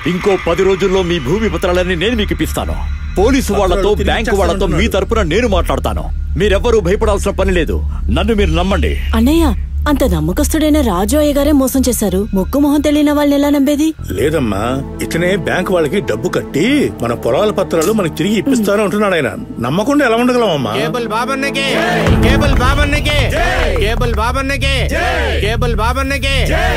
ఇంకో పది రోజుల్లో మీ భూమి పత్రాలన్నీ నేను మీకు ఇప్పిస్తాను పోలీసు వాళ్ళతో తిరిగి బ్యాంకు వాళ్ళతో మీ ఇచ్చేస్తానంటున్నాడు. తరపున నేను మాట్లాడతాను మీరెవ్వరూ భయపడాల్సిన పని లేదు నన్ను మీరు నమ్మండి అన్నయ్య అంత నమ్మకస్తుడైన రాజు అయ్య గారే మోసం చేశారు ముక్కు మొహం తెలియని వాళ్ళని ఎలా నమ్మేది లేదమ్మా ఇతనే బ్యాంక్ వాళ్ళకి డబ్బు కట్టి మన పొలాల పత్రాలు మనకి తిరిగి ఇప్పిస్తాను అంటున్నాడు ఆయన నమ్మకుండా ఎలా ఉండగలమమ్మా కేబుల్ బాబన్నకి కేబుల్ బాబన్నకి కేబుల్ బాబన్నకి కేబుల్ బాబన్నకి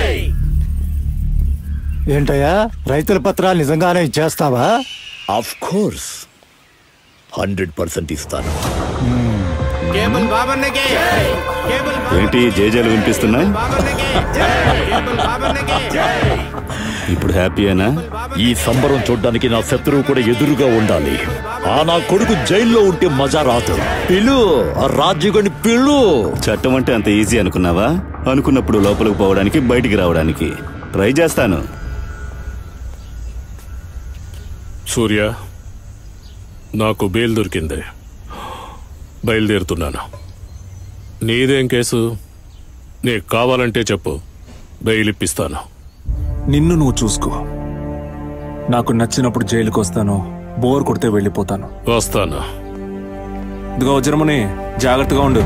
ఏంటయ్యా రైతుల పత్రాలు నిజంగానే ఇచ్చేస్తావా ఆఫ్ కోర్స్ హండ్రెడ్ పర్సెంట్ ఇస్తాను కేబుల్ బాబన్నకి కేబుల్ ఏంటి జేజేలు వినిపిస్తున్నాయి బాబన్నకి కేబుల్ బాబన్నకి ఇప్పుడు హ్యాపీయేనా ఈ సంబరం చూడ్డానికి నా శత్రువు కూడా ఎదురుగా ఉండాలి ఆ నా కొడుకు జైల్లో ఉంటే మజా రాదు పిలు ఆ రాజ్యుగని పిలు చట్టం అంటే అంత ఈజీ అనుకున్నావా అనుకున్నప్పుడు లోపలికి పోవడానికి బయటికి రావడానికి ట్రై చేస్తాను సూర్య నాకు బెయిల్ దొరికింది బయలుదేరుతున్నాను నీదేం కేసు నీకు కావాలంటే చెప్పు బెయిల్ ఇప్పిస్తాను నిన్ను నువ్వు చూసుకో నాకు నచ్చినప్పుడు జైలుకి వస్తాను బోర్ కొడితే వెళ్ళిపోతాను వస్తాను ఇదిగో వజ్రముని జాగ్రత్తగా ఉండు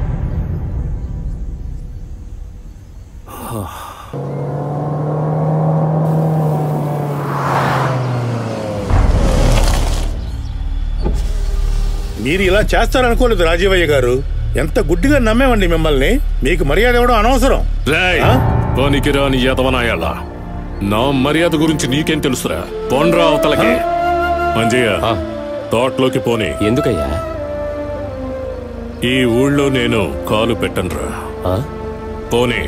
మీరు ఇలా చేస్తారనుకోలేదు రాజీవయ్య గారు ఎంత గుడ్డిగా నమ్మేమండి మిమ్మల్ని మీకు మర్యాద ఇవ్వడం అనవసరం రేయ్ ఆ? పనికి రాని యతవనాయాల నా మర్యాద గురించి నీకేం తెలుసురా పోండ్రా అవతలకి మంజయ్య తోటలోకి పోని ఎందుకయ్యా ఈ ఊళ్ళో నేను కాలు పెట్టనురా ఆ? పోనీ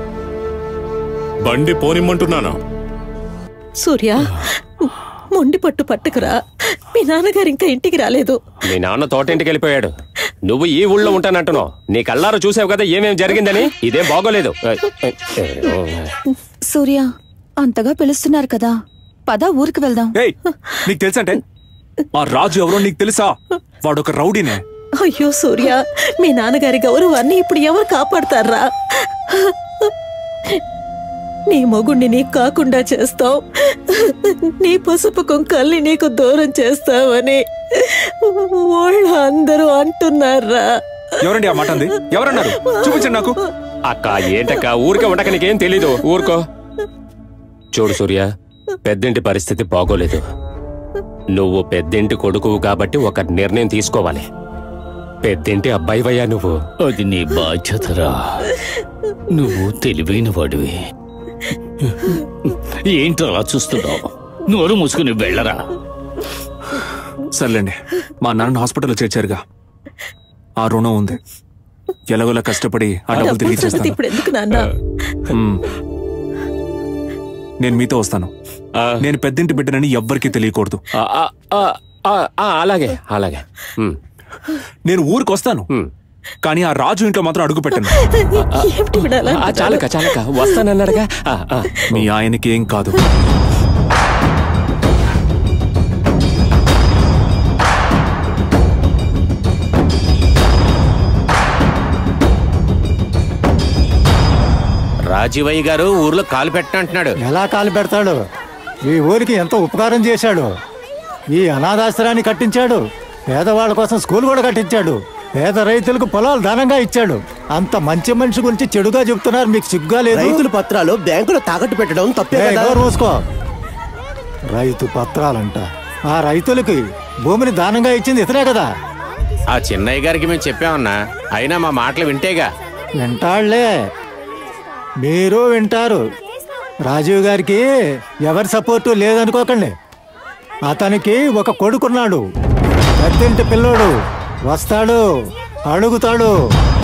బండి పోనిమ్మంటున్నాను సూర్య మొండి పట్టు పట్టుకురా మీ నాన్నగారు ఇంకా ఇంటికి రాలేదు మీ నాన్న తోటింటికి వెళ్ళిపోయాడు నువ్వు ఈ ఊళ్ళో ఉంటానంటున్నావు నీ కల్లారు చూసావు కదా ఏమేం జరిగిందని ఇదేం బాగోలేదు సూర్య అంతగా పిలుస్తున్నారు కదా పద ఊరికి వెళ్దాం ఏయ్ నీకు తెలుసంటే ఆ రాజు ఎవరో నీకు తెలుసా వాడొక రౌడీనే అయ్యో సూర్య మీ నాన్నగారి గౌరవాన్ని ఇప్పుడు ఎవరు కాపాడతారా నీ మొగుణ్ణి నీకు కాకుండా చేస్తావు నీ పసుపు కుంకల్ని నీకు దూరం చేస్తావని వాళ్ళు అందరూ అంటున్నారా ఎవరండి ఆ మాట అంది ఎవరన్నారు చూపించండి నాకు అక్క ఏంటక్క ఊరికే ఉండక నీకేం తెలీదు ఊరుకో చూడు సూర్య పెద్దింటి పరిస్థితి బాగోలేదు నువ్వు పెద్దింటి కొడుకువు కాబట్టి ఒక నిర్ణయం తీసుకోవాలి పెద్దింటి అబ్బాయివయ్యా నువ్వు అది నీ బాధ్యతరా నువ్వు తెలివైన వాడివి ఏంటో అలా చూస్తున్నావు నోరు మూసుకుని వెళ్ళరా సర్లేండి మా నాన్న హాస్పిటల్లో చేర్చారుగా ఆ రుణం ఉంది ఎలాగోలా కష్టపడి ఆ డబ్బులు తిరిగి డబ్బుల సంగతి ఇచ్చేస్తాను ఇప్పుడు ఎందుకు నాన్న మ్మ్. నేను మీతో వస్తాను ఆ, నేను పెద్దింటి బిడ్డనని ఎవ్వరికీ తెలియకూడదు ఆ, ఆ, ఆ, ఆ, ఆ, అలాగే అలాగే ఉమ్, నేను ఊరికి వస్తాను ఉమ్. కానీ ఆ రాజు ఇంట్లో మాత్రం అడుగు పెట్టను ఏమిటి విడాలా ఆ, చాలక చాలక వస్తానన్నాడుగా ఆ, ఆ. మీ ఆయనకి ఏం కాదు రాజీవయ్య గారు ఊర్లో కాలు పెట్టనంటున్నాడు ఎలా కాలు పెడతాడు ఈ ఊరికి ఎంతో ఉపకారం చేశాడు ఈ అనాథాశ్రయాన్ని కట్టించాడు పేదవాళ్ళ కోసం స్కూల్ కూడా కట్టించాడు పేద రైతులకు పొలాలు దానంగా ఇచ్చాడు అంత మంచి మనిషి గురించి చెడుగా చెప్తున్నారు మీకు సిగ్గుగా లేదు రైతుల పత్రాలు బ్యాంకులో తాకట్టు పెట్టడం తప్పే ఏయ్, కదా నోరు మూసుకో రైతు పత్రాలంట ఆ రైతులకి భూమిని దానంగా ఇచ్చింది ఇతనే కదా ఆ చిన్నయ్య గారికి మేము చెప్పామన్నా అయినా మా మాటలు వింటేగా వింటాళ్లే మీరు వింటారు రాజీవ్ గారికి ఎవరి సపోర్టు లేదనుకోకండి అతనికి ఒక కొడుకున్నాడు పెద్దింటి పిల్లోడు వస్తాడు అడుగుతాడు